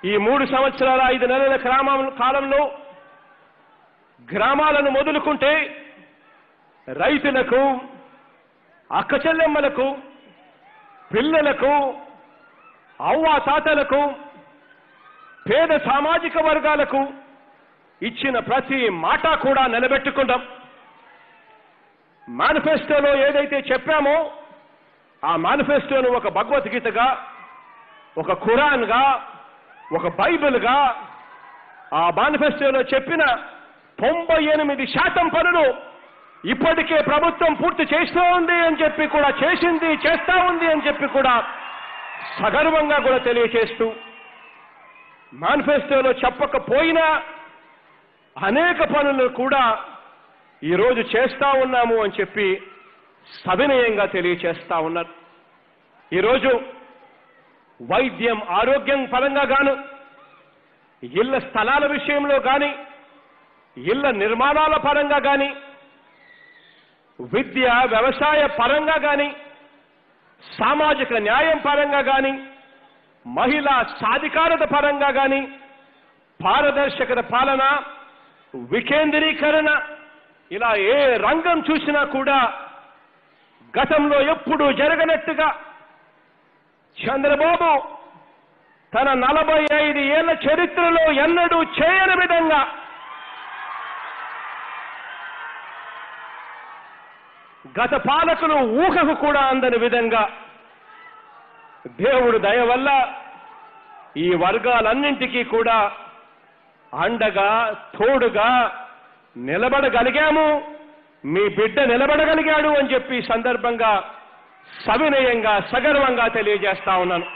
ఈ మూడు సంవత్సరాల ఐదు నెలల గ్రామం కాలంలో గ్రామాలను మొదలుకుంటే రైతులకు అక్క చెల్లెమ్మలకు పిల్లలకు అవ్వ తాతలకు పేద సామాజిక వర్గాలకు ఇచ్చిన ప్రతి మాట కూడా నిలబెట్టుకుందాం మేనిఫెస్టోలో ఏదైతే చెప్పామో ఆ మేనిఫెస్టోను ఒక భగవద్గీతగా ఒక ఖురాన్గా ఒక బైబిల్గా ఆ మేనిఫెస్టోలో చెప్పిన తొంభై ఎనిమిది శాతం పనులు ఇప్పటికే ప్రభుత్వం పూర్తి చేస్తూ ఉంది అని చెప్పి కూడా చేసింది చేస్తా ఉంది అని చెప్పి కూడా సగర్వంగా కూడా తెలియచేస్తూ మేనిఫెస్టోలో చెప్పకపోయినా అనేక పనులు కూడా ఈరోజు చేస్తా ఉన్నాము అని చెప్పి సవినయంగా తెలియచేస్తా ఉన్నారు ఈరోజు వైద్యం ఆరోగ్యం పరంగా గాను ఇళ్ల స్థలాల విషయంలో కానీ ఇళ్ల నిర్మాణాల పరంగా కానీ విద్య వ్యవసాయ పరంగా కానీ సామాజిక న్యాయం పరంగా కానీ మహిళా సాధికారత పరంగా కానీ పారదర్శకత పాలన వికేంద్రీకరణ ఇలా ఏ రంగం చూసినా కూడా గతంలో ఎప్పుడూ జరగనట్టుగా చంద్రబాబు తన నలభై ఐదు ఏళ్ల చరిత్రలో ఎన్నడూ చేయని విధంగా గత పాలకులు ఊహకు కూడా అందని విధంగా దేవుడు దయ వల్ల ఈ వర్గాలన్నింటికీ కూడా అండగా తోడుగా నిలబడగలిగాము మీ బిడ్డ నిలబడగలిగాడు అని చెప్పి ఈ సందర్భంగా సవినయంగా సగర్వంగా తెలియజేస్తా ఉన్నాను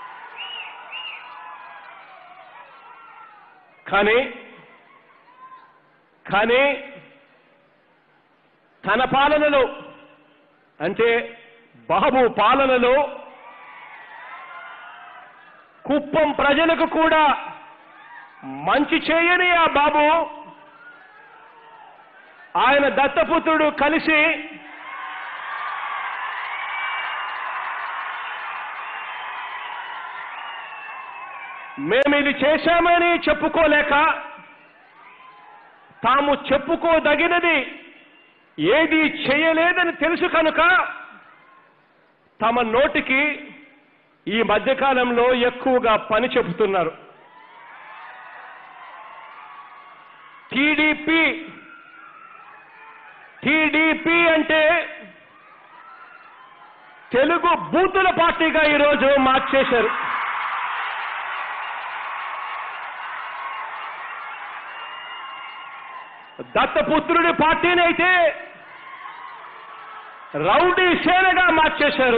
కానీ కానీ తన పాలనలో అంటే బాబు పాలనలో కుప్పం ప్రజలకు కూడా మంచి చేయని ఆ బాబు ఆయన దత్తపుత్రుడు కలిసి మేము ఇది చేశామని చెప్పుకోలేక తాము చెప్పుకోదగినది ఏది చేయలేదని తెలుసు కనుక తమ నోటికి ఈ మధ్యకాలంలో ఎక్కువగా పని చెబుతున్నారు టీడీపీ టీడీపీ అంటే తెలుగు బూతుల పార్టీగా ఈరోజు మార్చేశారు దత్తపుత్రుడి పార్టీని అయితే రౌడీ సేనగా మార్చేశారు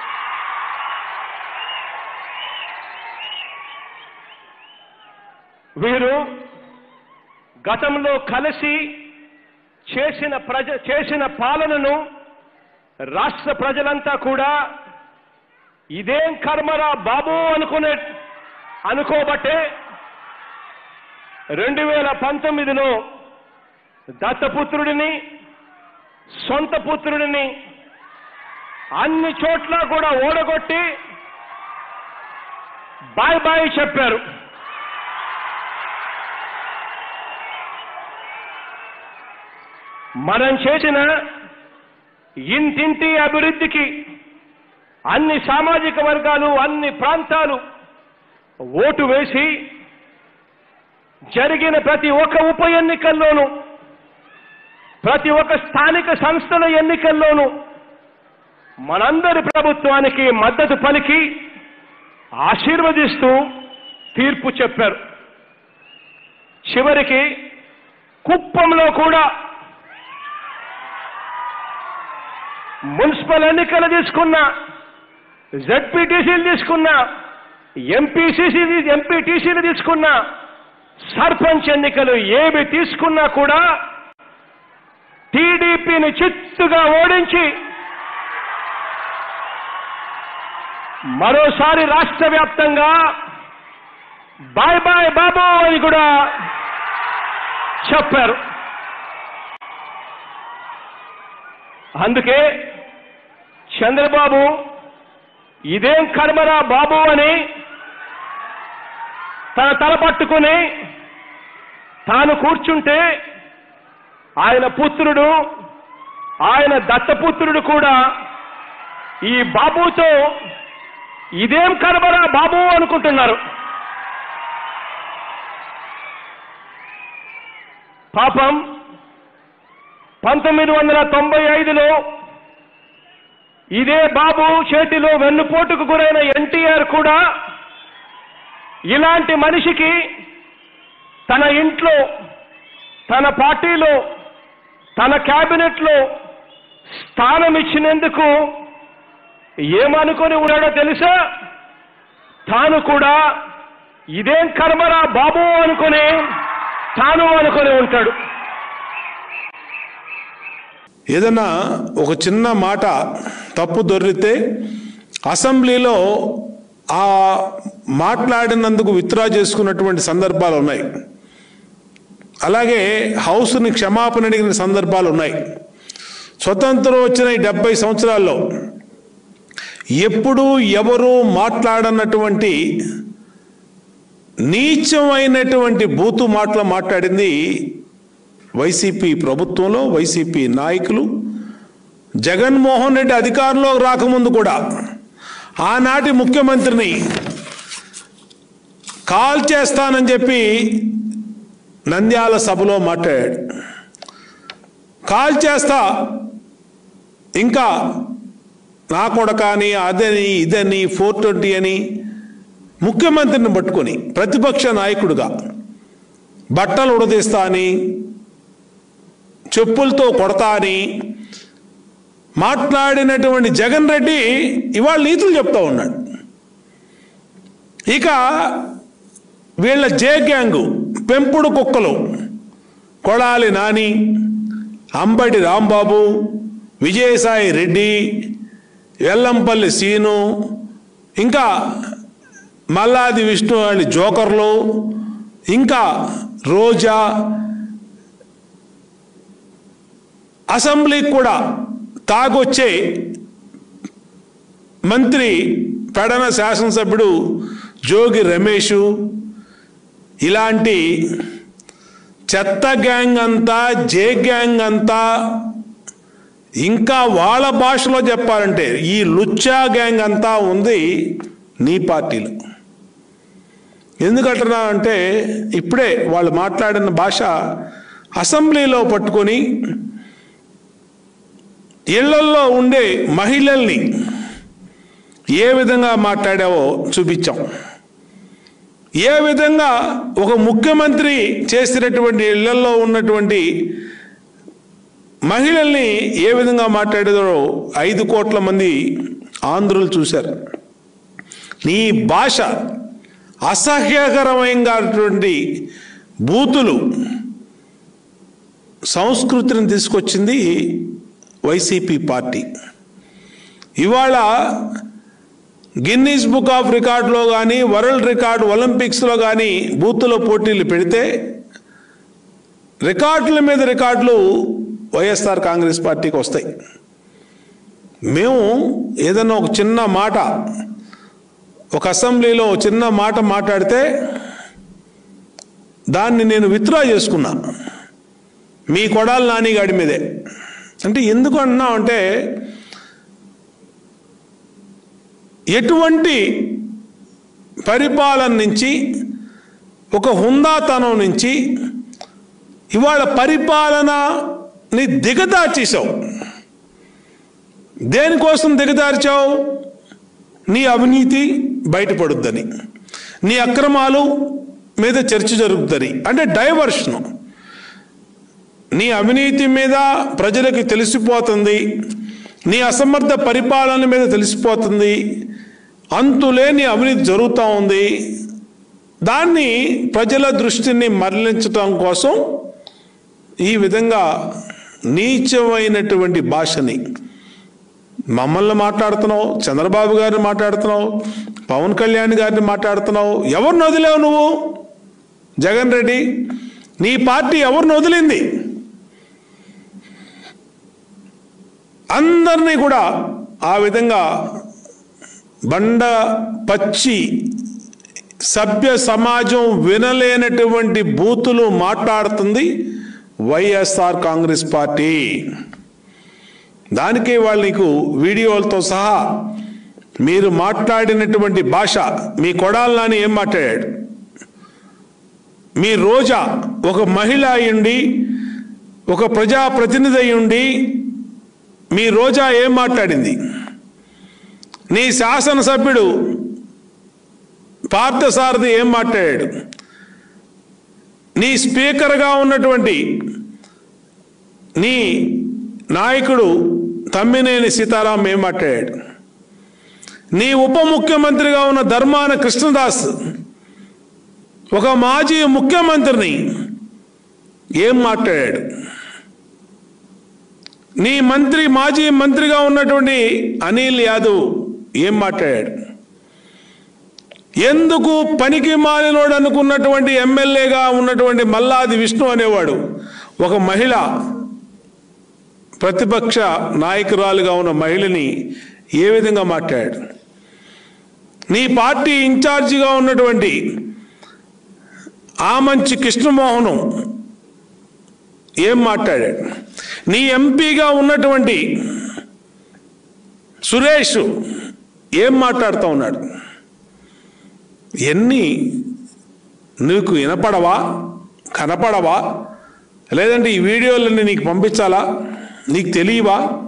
వీరు గతంలో కలిసి చేసిన ప్రజ చేసిన పాలనను రాష్ట్ర ప్రజలంతా కూడా ఇదేం కర్మరా బాబు అనుకునే అనుకోబట్టే రెండు వేల పంతొమ్మిదిలో దత్తపుత్రుడిని సొంత పుత్రుడిని అన్ని చోట్ల కూడా ఓడగొట్టి బాయ్ బాయ్ చెప్పారు మనం చేసిన ఇంటింటి అభివృద్ధికి అన్ని సామాజిక వర్గాలు అన్ని ప్రాంతాలు ఓటు వేసి జరిగిన ప్రతి ఒక్క ఉప ఎన్నికల్లోనూ ప్రతి ఒక్క స్థానిక సంస్థల ఎన్నికల్లోనూ మనందరి ప్రభుత్వానికి మద్దతు పలికి ఆశీర్వదిస్తూ తీర్పు చెప్పారు చివరికి కుప్పంలో కూడా మున్సిపల్ ఎన్నికలు తీసుకున్నా జడ్పీటీసీలు తీసుకున్నా ఎంపీసీసీ ఎంపీటీసీలు తీసుకున్నా సర్పంచ్ ఎన్నికలు ఏవి తీసుకున్నా కూడా టీడీపీని చిత్తుగా ఓడించి మరోసారి రాష్ట్ర వ్యాప్తంగా బాయ్ బాయ్ బాబు అని కూడా చెప్పారు అందుకే చంద్రబాబు ఇదేం కర్మరా బాబు అని తన తల పట్టుకుని తాను కూర్చుంటే ఆయన పుత్రుడు ఆయన దత్తపుత్రుడు కూడా ఈ బాబుతో ఇదేం కనబరా బాబు అనుకుంటున్నారు పాపం పంతొమ్మిది వందల తొంభై ఐదులో ఇదే బాబు చేతిలో వెన్నుపోటుకు గురైన ఎన్టీఆర్ కూడా ఇలాంటి మనిషికి తన ఇంట్లో తన పార్టీలో తన క్యాబినెట్లో స్థానం ఇచ్చినందుకు ఏమనుకొని ఉన్నాడో తెలుసా తాను కూడా ఇదేం కర్మరా బాబు అనుకుని తాను అనుకొని ఉంటాడు ఏదన్నా ఒక చిన్న మాట తప్పు దొరికితే అసెంబ్లీలో ఆ మాట్లాడినందుకు విత్డ్రా చేసుకున్నటువంటి సందర్భాలు ఉన్నాయి అలాగే హౌస్ని క్షమాపణ అడిగిన సందర్భాలు ఉన్నాయి స్వతంత్రం వచ్చిన ఈ డెబ్బై సంవత్సరాల్లో ఎప్పుడూ ఎవరు మాట్లాడనటువంటి నీచమైనటువంటి బూతు మాటలు మాట్లాడింది వైసీపీ ప్రభుత్వంలో వైసీపీ నాయకులు జగన్మోహన్ రెడ్డి అధికారంలో రాకముందు కూడా ఆనాటి ముఖ్యమంత్రిని కాల్ చేస్తానని చెప్పి నంద్యాల సభలో మాట్లాడాడు కాల్ చేస్తా ఇంకా నా కొడక అని అదని ఇదని ఫోర్ ట్వంటీ అని ముఖ్యమంత్రిని పట్టుకొని ప్రతిపక్ష నాయకుడుగా బట్టలు ఉడదీస్తా అని చెప్పులతో కొడతా అని మాట్లాడినటువంటి జగన్ రెడ్డి ఇవాళ నీతులు చెప్తా ఉన్నాడు ఇక వీళ్ళ జే గ్యాంగు పెంపుడు కుక్కలు కొడాలి నాని అంబటి రాంబాబు విజయసాయి రెడ్డి ఎల్లంపల్లి సీను ఇంకా మల్లాది విష్ణు వాళ్ళ జోకర్లు ఇంకా రోజా అసెంబ్లీకి కూడా తాగొచ్చే మంత్రి పెడన శాసనసభ్యుడు జోగి రమేషు ఇలాంటి చెత్త గ్యాంగ్ అంతా జే గ్యాంగ్ అంతా ఇంకా వాళ్ళ భాషలో చెప్పాలంటే ఈ లుచ్చా గ్యాంగ్ అంతా ఉంది నీ పార్టీలో ఎందుకంటున్నా అంటే ఇప్పుడే వాళ్ళు మాట్లాడిన భాష అసెంబ్లీలో పట్టుకొని ఇళ్లల్లో ఉండే మహిళల్ని ఏ విధంగా మాట్లాడావో చూపించాం ఏ విధంగా ఒక ముఖ్యమంత్రి చేసినటువంటి ఇళ్లలో ఉన్నటువంటి మహిళల్ని ఏ విధంగా మాట్లాడారో ఐదు కోట్ల మంది ఆంధ్రులు చూశారు నీ భాష అసహ్యకరమైనటువంటి బూతులు సంస్కృతిని తీసుకొచ్చింది వైసీపీ పార్టీ ఇవాళ గిన్నీస్ బుక్ ఆఫ్ రికార్డులో కానీ వరల్డ్ రికార్డ్ ఒలింపిక్స్లో కానీ బూతులో పోటీలు పెడితే రికార్డుల మీద రికార్డులు వైఎస్ఆర్ కాంగ్రెస్ పార్టీకి వస్తాయి మేము ఏదన్నా ఒక చిన్న మాట ఒక అసెంబ్లీలో ఒక చిన్న మాట మాట్లాడితే దాన్ని నేను విత్డ్రా చేసుకున్నా మీ కొడాలి నానిగాడి మీదే అంటే ఎందుకు అన్నా అంటే ఎటువంటి పరిపాలన నుంచి ఒక హుందాతనం నుంచి ఇవాళ పరిపాలనని దిగదార్చేసావు దేనికోసం దిగదార్చావు నీ అవినీతి బయటపడుద్దని నీ అక్రమాలు మీద చర్చ జరుగుతుంది అంటే డైవర్షను నీ అవినీతి మీద ప్రజలకు తెలిసిపోతుంది నీ అసమర్థ పరిపాలన మీద తెలిసిపోతుంది అంతులేని అవినీతి జరుగుతూ ఉంది దాన్ని ప్రజల దృష్టిని మరలించటం కోసం ఈ విధంగా నీచమైనటువంటి భాషని మమ్మల్ని మాట్లాడుతున్నావు చంద్రబాబు గారిని మాట్లాడుతున్నావు పవన్ కళ్యాణ్ గారిని మాట్లాడుతున్నావు ఎవరిని వదిలేవు నువ్వు జగన్ రెడ్డి నీ పార్టీ ఎవరిని వదిలింది అందరినీ కూడా ఆ విధంగా బండ పచ్చి సభ్య సమాజం వినలేనటువంటి బూతులు మాట్లాడుతుంది వైఎస్ఆర్ కాంగ్రెస్ పార్టీ దానికే వాళ్ళు నీకు వీడియోలతో సహా మీరు మాట్లాడినటువంటి భాష మీ కొడాలని ఏం మాట్లాడాడు మీ రోజా ఒక మహిళ అయ్యుండి ఒక ప్రజాప్రతినిధి అయ్యుండి మీ రోజా ఏం మాట్లాడింది నీ శాసనసభ్యుడు పార్థసారథి ఏం మాట్లాడాడు నీ స్పీకర్గా ఉన్నటువంటి నీ నాయకుడు తమ్మినేని సీతారాం ఏం మాట్లాడాడు నీ ఉప ముఖ్యమంత్రిగా ఉన్న ధర్మాన కృష్ణదాస్ ఒక మాజీ ముఖ్యమంత్రిని ఏం మాట్లాడాడు నీ మంత్రి మాజీ మంత్రిగా ఉన్నటువంటి అనిల్ యాదవ్ ఏం మాట్లాడాడు ఎందుకు పనికి మాలినోడు అనుకున్నటువంటి ఎమ్మెల్యేగా ఉన్నటువంటి మల్లాది విష్ణు అనేవాడు ఒక మహిళ ప్రతిపక్ష నాయకురాలుగా ఉన్న మహిళని ఏ విధంగా మాట్లాడాడు నీ పార్టీ ఇన్ఛార్జిగా ఉన్నటువంటి ఆమంచి కృష్ణమోహను ఏం మాట్లాడాడు నీ ఎంపీగా ఉన్నటువంటి సురేష్ ఏం మాట్లాడుతూ ఉన్నాడు ఎన్ని నీకు వినపడవా కనపడవా లేదంటే ఈ వీడియోలన్నీ నీకు పంపించాలా నీకు తెలియవా